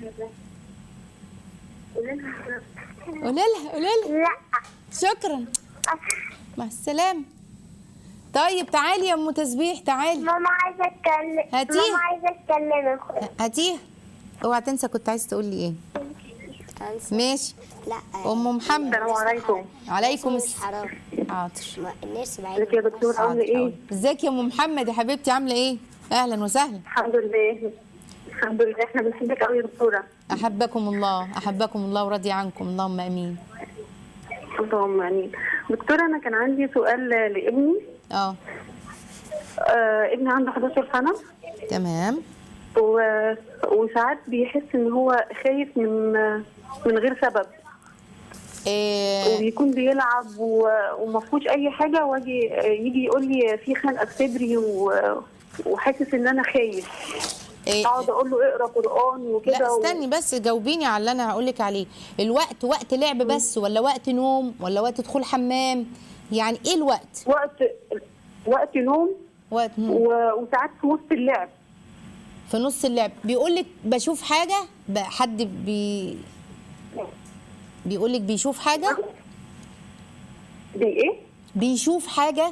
قولي لها قولي لها لا شكرا مع السلامه طيب تعالي يا ام تسبيح تعالي ماما عايزة اتكلم هاتيه. ماما عايزة اتكلم هاتيها اوعى تنسى كنت عايز تقول لي ايه ماشي لا ام محمد السلام عليكم عليكم مش السلام حرام حاضر ما الناس ازيك يا دكتور عامله ايه؟ ازيك يا ام محمد يا حبيبتي عامله ايه اهلا وسهلا الحمد لله الحمد لله احنا بنحبك قوي يا دكتوره احبكم الله احبكم الله ورضي عنكم اللهم امين اللهم امين دكتوره انا كان عندي سؤال لابني اه آه ابني عنده 11 سنه تمام و... وساعات بيحس ان هو خايف من من غير سبب إيه وبيكون بيلعب و... وما فيهوش اي حاجه واجي يجي يقول لي في خنقه في صدري و... وحاسس ان انا خايف إيه اقعد اقول له اقرا قران وكده لا و- استني بس جاوبيني على اللي انا هقول لك عليه الوقت وقت لعب بس ولا وقت نوم ولا وقت دخول حمام يعني ايه الوقت وقت وقت نوم وقت نوم و... وساعات في وسط اللعب في نص اللعب بيقول لك بشوف حاجه ب- حد بي بيقول لك بيشوف حاجه دي ايه؟ بيشوف حاجه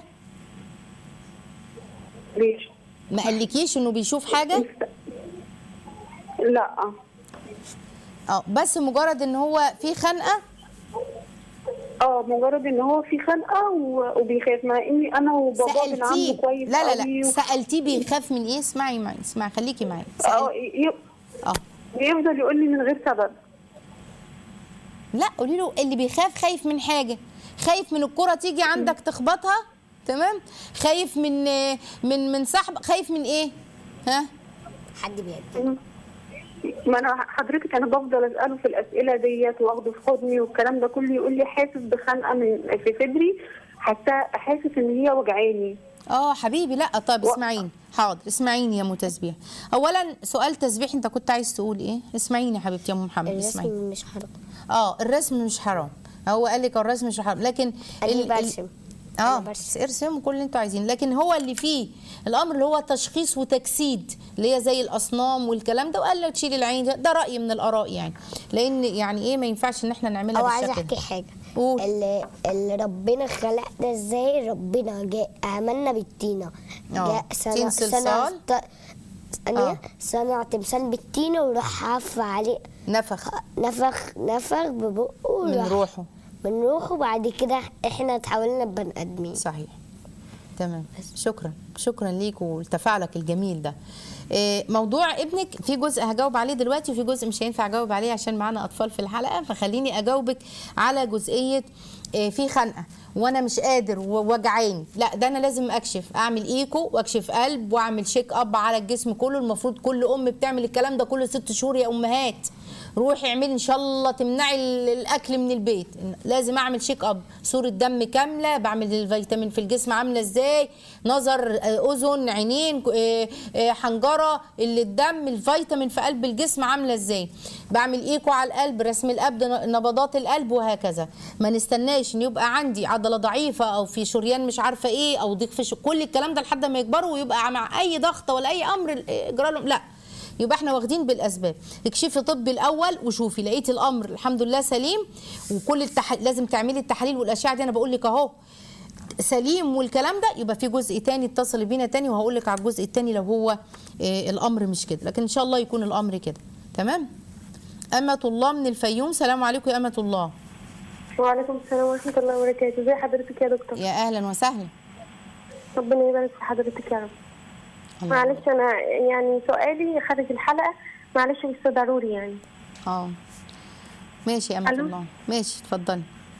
ليش؟ ما قالكيش انه بيشوف حاجه لا اه بس مجرد ان هو في خنقه اه مجرد ان هو في خنقه و- وبيخاف مع اني انا وبابا بنعامله سالتيه كويس لا لا قوي لا و- سالتيه بيخاف من ايه اسمعي معي اسمعي خليكي معي اه سأل... ي- اه بيفضل يقول لي من غير سبب لا قولي له اللي بيخاف خايف من حاجه خايف من الكره تيجي عندك تخبطها تمام خايف من من من صاحب خايف من ايه ها حد بيقدم ما انا حضرتك انا بفضل اساله في الاسئله ديت واخده في حضني والكلام ده كله يقول لي حاسس بخنقه من في صدري حتى حاسس ان هي وجعاني اه حبيبي لا طيب و- اسمعيني حاضر اسمعيني يا ام تسبيح اولا سؤال تسبيح انت كنت عايز تقول ايه اسمعيني يا حبيبتي يا ام محمد اسمعيني الرسم مش حرام اه الرسم مش حرام هو قال لك الرسم مش حرام لكن أنا ال- ال- برسم. اه أنا برسم. ارسموا كل اللي انتوا عايزين لكن هو اللي فيه الامر اللي هو تشخيص وتجسيد اللي هي زي الاصنام والكلام ده وقال لك تشيلي العين ده, ده راي من الاراء يعني لان يعني ايه ما ينفعش ان احنا نعملها او عايزه بالشكل احكي ده حاجه قول. اللي, اللي ربنا خلق ده ازاي ربنا جاء عملنا بالطينه آه. جاء طين صلصال. ت- ثانية آه. صنع تمثال بالطينه وراح عف عليه نفخ نفخ نفخ ببقه من وراح- روحه من روحه وبعد كده احنا اتحولنا لبني ادمين صحيح تمام شكرا شكرا ليك ولتفاعلك الجميل ده إيه، موضوع ابنك في جزء هجاوب عليه دلوقتي وفي جزء مش هينفع اجاوب عليه عشان معانا اطفال في الحلقه فخليني اجاوبك على جزئيه إيه، في خنقه وانا مش قادر ووجعاني لا ده انا لازم اكشف اعمل ايكو واكشف قلب واعمل شيك اب على الجسم كله المفروض كل ام بتعمل الكلام ده كل ست شهور يا امهات روحي اعملي ان شاء الله تمنعي ال- الاكل من البيت لازم اعمل شيك اب صوره دم كامله بعمل الفيتامين في الجسم عامله ازاي نظر آه، اذن عينين آه، آه، حنجره اللي الدم الفيتامين في قلب الجسم عامله ازاي بعمل ايكو على القلب رسم القلب ن- نبضات القلب وهكذا ما نستناش ان يبقى عندي عضله ضعيفه او في شريان مش عارفه ايه او ضيق في ش- كل الكلام ده لحد ما يكبروا ويبقى مع اي ضغطه ولا اي امر اجرى لهم لا يبقى احنا واخدين بالاسباب اكشفي طبي الاول وشوفي لقيتي الامر الحمد لله سليم وكل التح... لازم تعملي التحاليل والاشعه دي انا بقول لك اهو سليم والكلام ده يبقى في جزء تاني اتصل بينا تاني وهقول لك على الجزء التاني لو هو اه الامر مش كده لكن ان شاء الله يكون الامر كده تمام أمة الله من الفيوم سلام عليكم يا أمة الله وعليكم السلام ورحمة الله وبركاته ازي حضرتك يا دكتور يا أهلا وسهلا ربنا يبارك في حضرتك يا رب الله. معلش انا يعني سؤالي خارج الحلقة معلش بس ضروري يعني اه ماشي يا أمة ألو؟ الله ماشي اتفضلي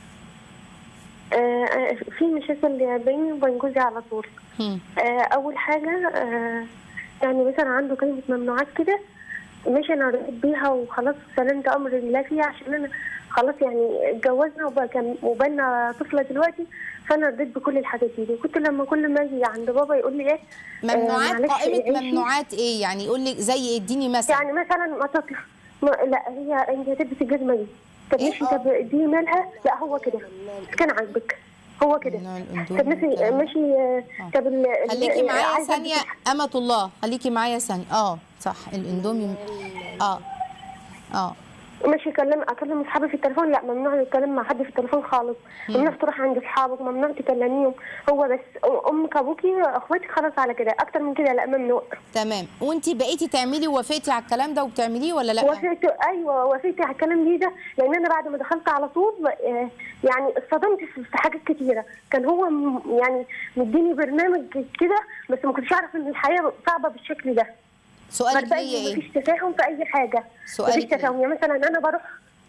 آه آه، في مشاكل بيني وبين جوزي على طول هم. آه اول حاجة آه يعني مثلا عنده كلمة ممنوعات كده مش انا رضيت بيها وخلاص سلمت امر لله فيها عشان انا خلاص يعني اتجوزنا وبقى كان وبقالنا طفلة دلوقتي فانا رضيت بكل الحاجات دي وكنت لما كل ما اجي عند بابا يقول لي ايه آه، ممنوعات معلش قائمة عيشي. ممنوعات إيه يعني يقول لك زي اديني مثلا يعني مثلا ما تطلع ما لا هي انت هتلبس الجزمه دي طب إيه؟ ماشي طب دي مالها لا هو كده كان عاجبك هو كده نوع الأندومي طب ماشي والكلام ده. ماشي آه، طب ال- ال- خليكي معايا عايزة ثانية ألبس- أمة الله خليكي معايا ثانية اه صح الاندومي اه اه ماشي اكلم اكلم اصحابي في التليفون لا ممنوع نتكلم مع حد في التليفون خالص ممنوع تروح عند اصحابك ممنوع تكلميهم هو بس امك ابوكي اخواتك خلاص على كده اكتر من كده لا ممنوع تمام وانت بقيتي تعملي ووافقتي على الكلام ده وبتعمليه ولا لا وافقت ايوه وافقت على الكلام دي ده لان انا بعد ما دخلت على طول آه، يعني اتصدمت في في حاجات كتيره كان هو م- يعني مديني برنامج كده بس ما كنتش اعرف ان الحياه صعبه بالشكل ده سؤالك بتلاقي ليا ايه مفيش تفاهم في اي حاجه سؤالك مفيش تفاهم يعني مثلا انا بروح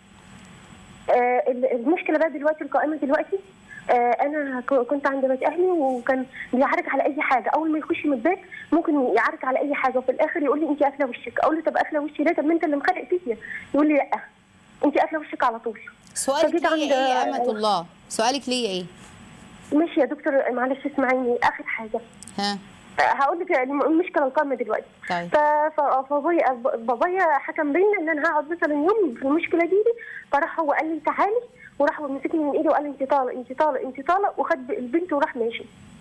آه ال- المشكله بقى دلوقتي القائمه دلوقتي آه انا ك- كنت عند بيت اهلي وكان بيعرج على اي حاجه اول ما يخش من البيت ممكن يعرج على اي حاجه وفي الاخر يقول لي انت قافله وشك اقول له طب قافله وشي ليه طب ما انت اللي مخلق فيا يقول لي لا انت قافله وشك على طول سؤالك فجيت ليا عند- ايه يا أمة الله سؤالك ليا ايه ماشي يا دكتور معلش اسمعيني اخر حاجه ها هقول لك المشكله القائمه دلوقتي طيب. ف- ف- فبابايا بابايا حكم بينا ان انا هقعد مثلا يوم في المشكله دي, دي فراح هو قال لي تعالي وراح مسكني من ايدي وقال لي انت طالق انت طالق انت طالق وخد البنت وراح ماشي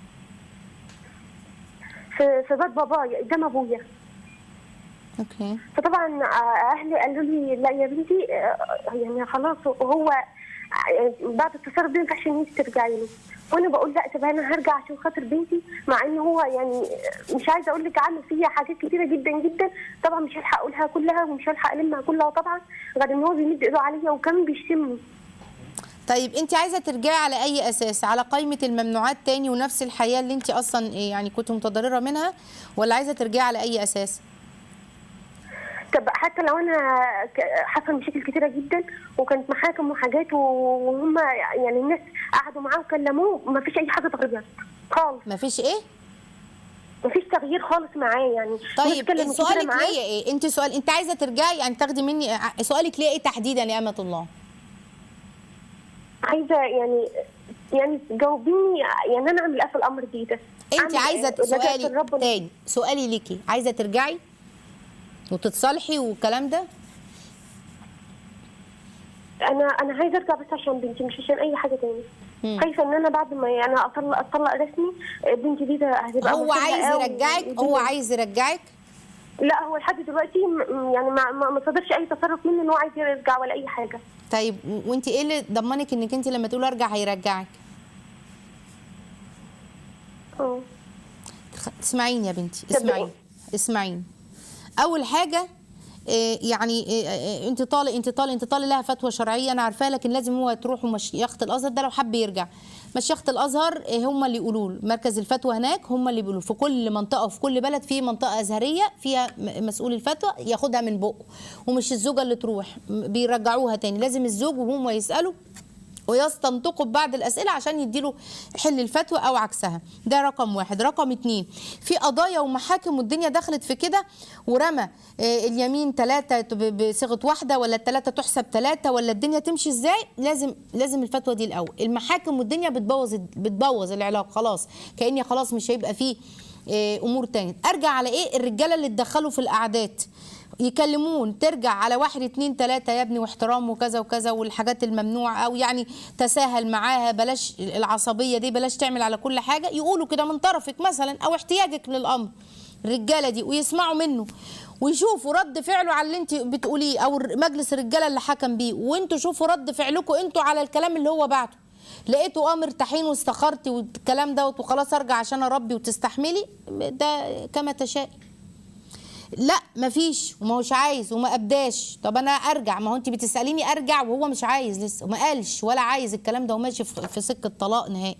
في في بيت بابايا قدام ابويا اوكي فطبعا اهلي قالوا لي لا يا بنتي آه، يعني خلاص هو آه، بعد التصرف ده ما ينفعش ان انت ترجعي له وانا بقول لا طب انا هرجع عشان خاطر بنتي مع ان هو يعني مش عايزه اقول لك عامل فيا حاجات كتيره جدا جدا طبعا مش هلحق اقولها كلها ومش هلحق المها كلها طبعا غير ان هو بيمد ايده عليا وكان بيشتمني طيب انت عايزه ترجعي على اي اساس على قائمه الممنوعات تاني ونفس الحياه اللي انت اصلا إيه يعني كنت متضرره منها ولا عايزه ترجعي على اي اساس طب حتى لو انا ك- حصل مشاكل كتيره جدا وكانت محاكم وحاجات وهم يعني الناس قعدوا معاه وكلموه ما فيش اي حاجه اتغيرت خالص مفيش ايه مفيش تغيير خالص معاه يعني طيب الناس كلمت كتيرة سؤالك معاه. ليا ايه انت سؤال انت عايزه ترجعي يعني تاخدي مني ع- سؤالك ليا ايه تحديدا يا امه الله عايزه يعني يعني تجاوبيني يعني انا اعمل ايه في الامر دي ده انت أعمل عايزه إيه؟ لجأت سؤالي لربنا. تاني سؤالي ليكي عايزه ترجعي وتتصالحي والكلام ده انا انا عايزه ارجع بس عشان بنتي مش عشان اي حاجه تاني مم. خايفه ان انا بعد ما يعني اطلق اطلق رسمي بنتي دي ده هتبقى هو مصيرها عايز قوي يرجعك ودي- هو عايز يرجعك لا هو لحد دلوقتي م- يعني ما ما ما صدرش اي تصرف منه ان هو عايز يرجع ولا اي حاجه طيب وانت ايه اللي ضمنك انك انت لما تقول ارجع هيرجعك اه خ- اسمعيني يا بنتي طب اسمعيني إيه؟ اسمعيني اول حاجه إيه يعني إيه إيه انت طالق انت طالق انت طالق لها فتوى شرعيه انا عارفاها لكن لازم هو تروح مشيخه الازهر ده لو حب يرجع مشيخه الازهر إيه هم اللي يقولوا له مركز الفتوى هناك هم اللي بيقولوا في كل منطقه وفي كل بلد في منطقه ازهريه فيها م- مسؤول الفتوى ياخدها من بقه ومش الزوجه اللي تروح م- بيرجعوها تاني لازم الزوج وهم يسالوا ويستنطقوا ببعض الاسئله عشان يديله حل الفتوى او عكسها ده رقم واحد رقم اتنين في قضايا ومحاكم والدنيا دخلت في كده ورمى آه، اليمين ثلاثة بصيغه واحده ولا الثلاثه تحسب ثلاثه ولا الدنيا تمشي ازاي لازم لازم الفتوى دي الاول المحاكم والدنيا بتبوظ بتبوظ العلاقه خلاص كاني خلاص مش هيبقى فيه آه، امور تانية ارجع على ايه الرجاله اللي اتدخلوا في القعدات يكلمون ترجع على واحد اتنين تلاتة يا ابني واحترام وكذا وكذا والحاجات الممنوعة أو يعني تساهل معاها بلاش العصبية دي بلاش تعمل على كل حاجة يقولوا كده من طرفك مثلا أو احتياجك للأمر الرجالة دي ويسمعوا منه ويشوفوا رد فعله على اللي انت بتقوليه او مجلس الرجاله اللي حكم بيه وانتوا شوفوا رد فعلكم انتوا على الكلام اللي هو بعته لقيتوا اه مرتاحين واستخرتي والكلام دوت وخلاص ارجع عشان اربي وتستحملي ده كما تشاء لا مفيش وما هوش عايز وما ابداش طب انا ارجع ما هو انت بتساليني ارجع وهو مش عايز لسه وما قالش ولا عايز الكلام ده وماشي في في سكه طلاق نهائي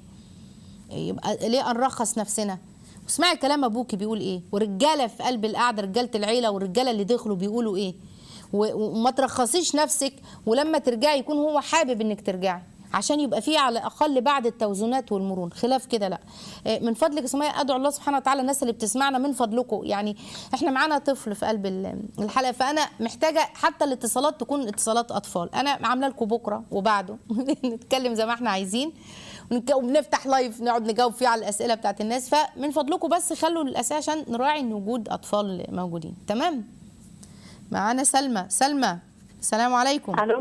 يبقى ليه نرخص نفسنا واسمعي كلام ابوكي بيقول ايه ورجاله في قلب القعده رجاله العيله والرجاله اللي دخلوا بيقولوا ايه و- وما ترخصيش نفسك ولما ترجعي يكون هو حابب انك ترجعي عشان يبقى فيه على الاقل بعد التوازنات والمرون خلاف كده لا آه، من فضلك يا سمية ادعو الله سبحانه وتعالى الناس اللي بتسمعنا من فضلكم يعني احنا معانا طفل في قلب ال- الحلقه فانا محتاجه حتى الاتصالات تكون اتصالات اطفال انا عامله لكم بكره وبعده نتكلم زي ما احنا عايزين ونك- وبنفتح لايف نقعد نجاوب فيه على الاسئله بتاعت الناس فمن فضلكم بس خلوا الاسئله عشان نراعي ان وجود اطفال موجودين تمام معانا سلمى سلمى السلام عليكم الو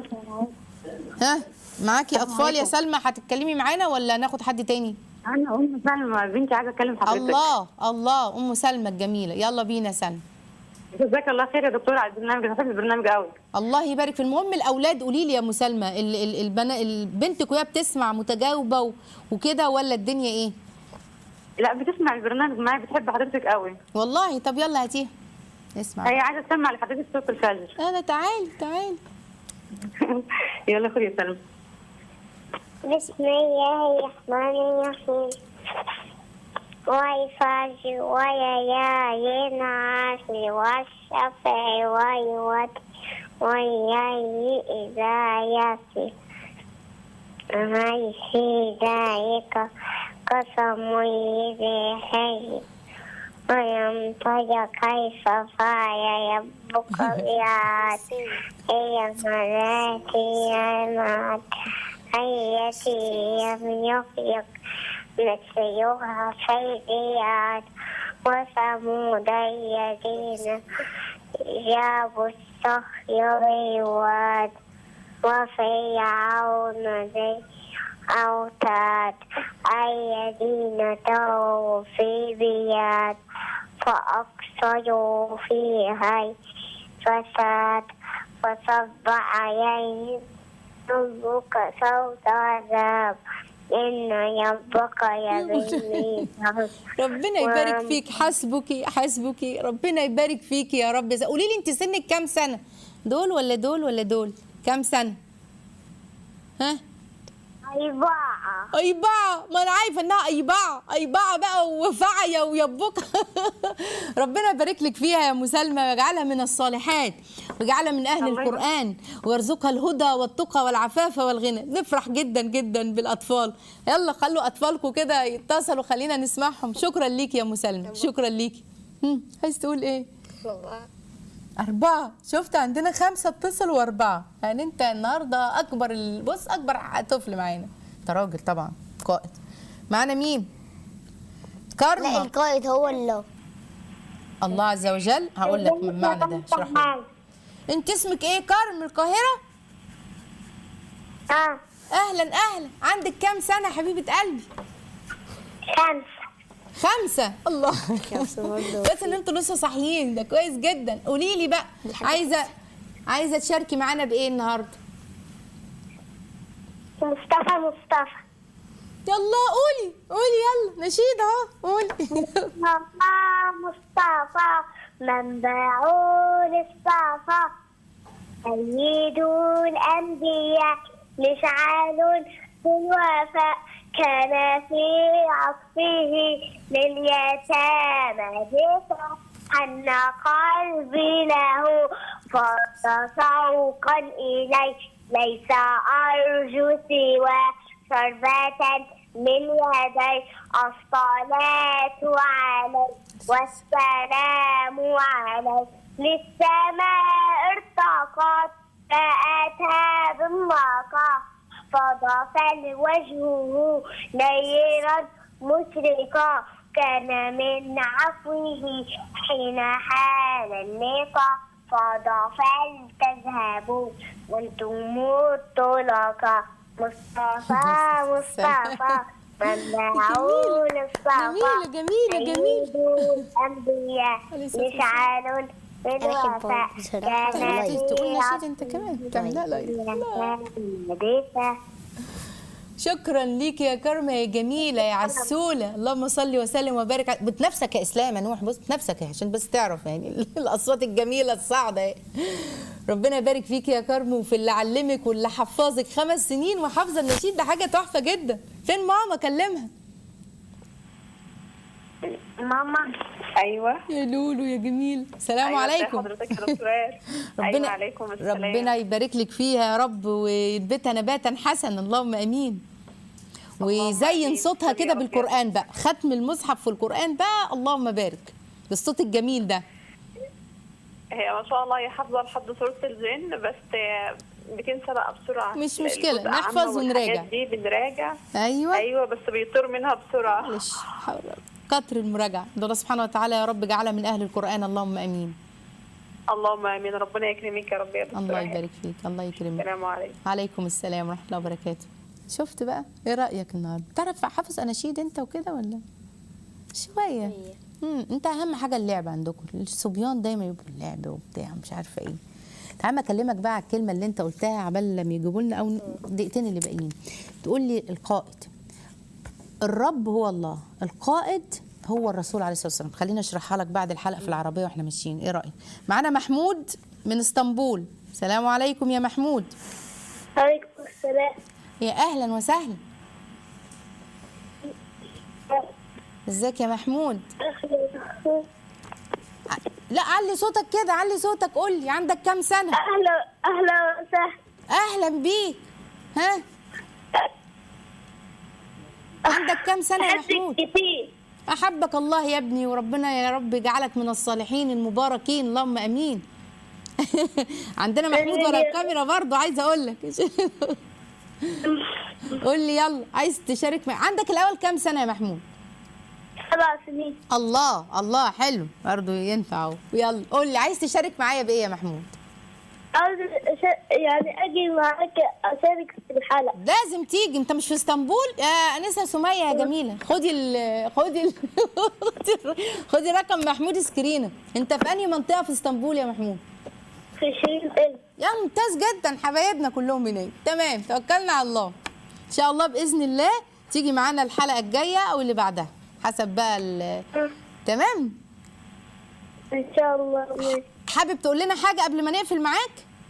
ها معاكي اطفال يا سلمى هتتكلمي معانا ولا ناخد حد تاني انا ام سلمى بنتي عايزه اكلم حضرتك الله الله ام سلمى الجميله يلا بينا سلمى جزاك الله خير يا دكتور على البرنامج انا بحب البرنامج قوي الله يبارك في المهم الاولاد قولي لي يا مسلمى ال- ال- البنا البنت وهي بتسمع متجاوبه و- وكده ولا الدنيا ايه لا بتسمع البرنامج معايا بتحب حضرتك قوي والله طب يلا هاتيها اسمع هي عايزه تسمع لحضرتك صوت الفجر انا تعالي تعالي يلا خد يا سلمى بسم الله الرحمن الرحيم والفجر وليال عشر والشفع والوتر والليل إذا يسر هل في ذلك قسم لذي حجر وينطق كيف فعل ربك بعاد هي التي المعد التي لم يخلق مثلها في البلاد وثمود الذين جابوا الصخر بالواد وفرعون ذي أوتاد الذين طغوا في البلاد فأقصدوا فيها الفساد فصب عليهم ربك صوت عذاب إن ربك لبالميزان ربنا يبارك و- فيك حسبك حسبك ربنا يبارك فيك يا رب قولي لي انت سنك كام سنه دول ولا دول ولا دول كام سنه ها أربعة أيبعة ما أنا عارفة إنها أيبعة أيبعة بقى وفعية ويبقى ربنا يبارك لك فيها يا مسلمة ويجعلها من الصالحات ويجعلها من أهل الله القرآن ويرزقها الهدى والتقى والعفاف والغنى نفرح جدا جدا بالأطفال يلا خلوا أطفالكم كده يتصلوا خلينا نسمعهم شكرا ليك يا مسلمة شكرا ليك هم، عايز تقول إيه؟ أربعة شفت عندنا خمسة اتصلوا وأربعة يعني أنت النهاردة أكبر ال- بص أكبر طفل معانا أنت راجل طبعا قائد معانا مين؟ لا كارما القائد هو اللي الله عز وجل هقول لك من المعنى ده اشرح لي أنت اسمك إيه كارم القاهرة؟ اه أهلا أهلا عندك كام سنة حبيبة قلبي؟ خمسة خمسة الله بس ان انتوا لسه صاحيين ده كويس جدا قولي لي بقى عايزة عايزة تشاركي معانا بإيه النهاردة؟ مصطفى مصطفى يلا قولي قولي يلا نشيد اهو قولي مصطفى مصطفى منبع للصفا سيد الأنبياء مشعل في الوفاء كان في عطفه لليتامى ذكرى أن قلبي له فاض شوقا إليه ليس أرجو سوى شربة من يدي الصلاة علي والسلام علي للسماء ارتقت فأتى بالناقة فضفل وجهه نيرا مشرقا كان من عفوه حين حال الناقة فضفل تذهبوا وانتم الطلقاء مصطفى مصطفى ممنعون الصفا جميلة، جميلة، جميلة. سيد الأنبياء عليه الصلاة والسلام. مشعل من أنا أحبه وفاء بصراحة. كان والله. تقول فيها نشيد انت كمان تعمل لا لا لديك شكرا ليك يا كرمة يا جميلة يا عسولة اللهم صل وسلم وبارك على بتنافسك يا اسلام يا نوح بص بتنافسك عشان بس تعرف يعني الاصوات الجميلة الصاعدة اهي. ربنا يبارك فيك يا كرم وفي اللي علمك واللي حفظك خمس سنين وحافظة النشيد ده حاجة تحفة جدا فين ماما كلمها ماما ايوه يا لولو يا جميل سلام أيوة، ازي عليكم حضرتك يا دكتورات ايوه عليكم السلام ربنا يبارك لك فيها يا رب ويثبتها نباتا حسنا اللهم امين ويزين آمين. صوتها آمين كده يا رب. بالقران بقى ختم المصحف في القران بقى اللهم بارك بالصوت الجميل ده هي ما شاء الله هي حافظه لحد سوره الجن بس بتنسى بقى بسرعه مش مشكلة، الجزء نحفظ عامة والحاجات ونراجع. دي بنراجع ايوه ايوه بس بيطير منها بسرعه معلش حول ولا قوة. كتر المراجعه ده الله سبحانه وتعالى يا رب جعلها من اهل القران اللهم امين اللهم امين ربنا يكرمك يا رب يا دكتور الله يبارك فيك الله يكرمك السلام عليكم عليكم السلام ورحمه الله وبركاته شفت بقى ايه رايك النهارده تعرف حافظ اناشيد انت وكده ولا شويه امم انت اهم حاجه اللعب عندكم الصبيان دايما يبقوا اللعب وبتاع مش عارفه ايه تعالى اكلمك بقى على الكلمه اللي انت قلتها عبال لما يجيبوا لنا او دقيقتين اللي باقيين تقول لي القائد الرب هو الله القائد هو الرسول عليه الصلاه والسلام خلينا اشرحها لك بعد الحلقه في العربيه واحنا ماشيين ايه رايك معانا محمود من اسطنبول السلام عليكم يا محمود عليكم السلام يا اهلا وسهلا ازيك يا محمود لا علي صوتك كده علي صوتك قول لي عندك كام سنه أهلا أهلا وسهلا اهلا بيك ها عندك كام سنه يا محمود كتير احبك الله يا ابني وربنا يا رب يجعلك من الصالحين المباركين اللهم امين عندنا محمود ورا الكاميرا برضه عايزه اقول لك قول لي يلا عايز تشارك معي عندك الاول كام سنه يا محمود سبع سنين الله الله حلو برضه ينفع اهو يلا قول لي عايز تشارك معايا بايه يا محمود عاوز أش- يعني أجي معاك أشارك في الحلقة لازم تيجي انت مش في اسطنبول يا انسه سميه يا جميله خدي ال خدي ال خدي ال- خدي رقم محمود سكرينه انت في انهي منطقه في اسطنبول يا محمود في شيرين إلف يا ممتاز جدا حبايبنا كلهم هناك تمام توكلنا على الله ان شاء الله باذن الله تيجي معانا الحلقه الجايه او اللي بعدها حسب بقى ال- تمام إن شاء الله حابب تقول لنا حاجه قبل ما نقفل معاك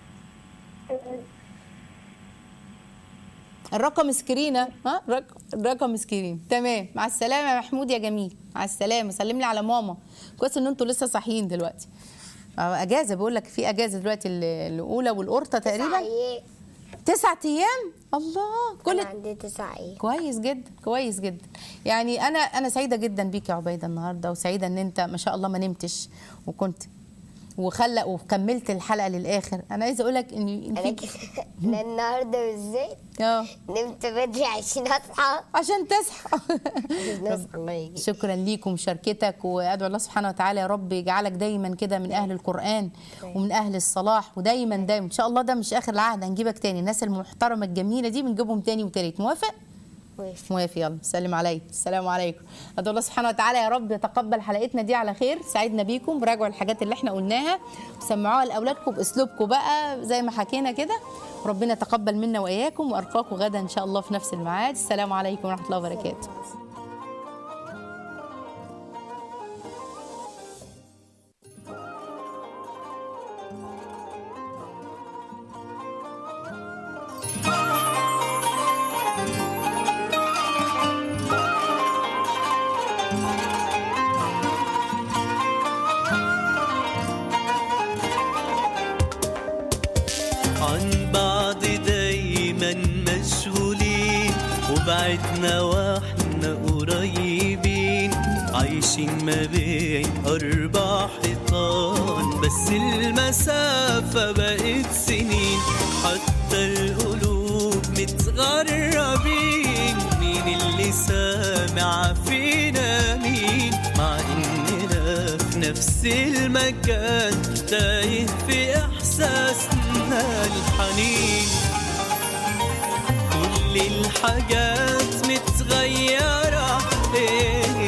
الرقم سكرينه ها رقم الرقم سكرين تمام مع السلامه يا محمود يا جميل مع السلامه سلم لي على ماما كويس ان انتوا لسه صاحيين دلوقتي أه، اجازه بقول لك في اجازه دلوقتي ال- الاولى والقرطه تقريبا إيه؟ تسعة ايام الله كل أنا عندي تسع إيه كويس جدا كويس جدا يعني انا انا سعيده جدا بيك يا عبيده النهارده وسعيده ان انت ما شاء الله ما نمتش وكنت وخلق وكملت الحلقه للاخر انا عايزه اقول لك ان إن أنا في كده أنا النهاردة بالذات اه نمت بدري عشان أصحى عشان تصحى الناس الله يجي شكرا ليك ومشاركتك وادعو الله سبحانه وتعالى يا رب يجعلك دايما كده من اهل القران ومن اهل الصلاح ودايما دايما ان شاء الله ده مش اخر العهد هنجيبك تاني الناس المحترمه الجميله دي بنجيبهم تاني وتالت موافق وقف. موافق يلا سلم عليك السلام عليكم ادعو الله سبحانه وتعالى يا رب يتقبل حلقتنا دي على خير سعدنا بيكم راجعوا الحاجات اللي احنا قلناها وسمعوها لاولادكم باسلوبكم بقى زي ما حكينا كده وربنا يتقبل منا واياكم وارقاكم غدا ان شاء الله في نفس الميعاد السلام عليكم ورحمه الله وبركاته عن بعض وبعدنا واحنا قريبين عايشين ما بين أربع حيطان بس المسافة بقت سنين حتى القلوب متغربين مين اللي سامع فينا مين مع إننا في نفس المكان تايه في إحساسنا الحنين كل الحاجات متغيرة ايه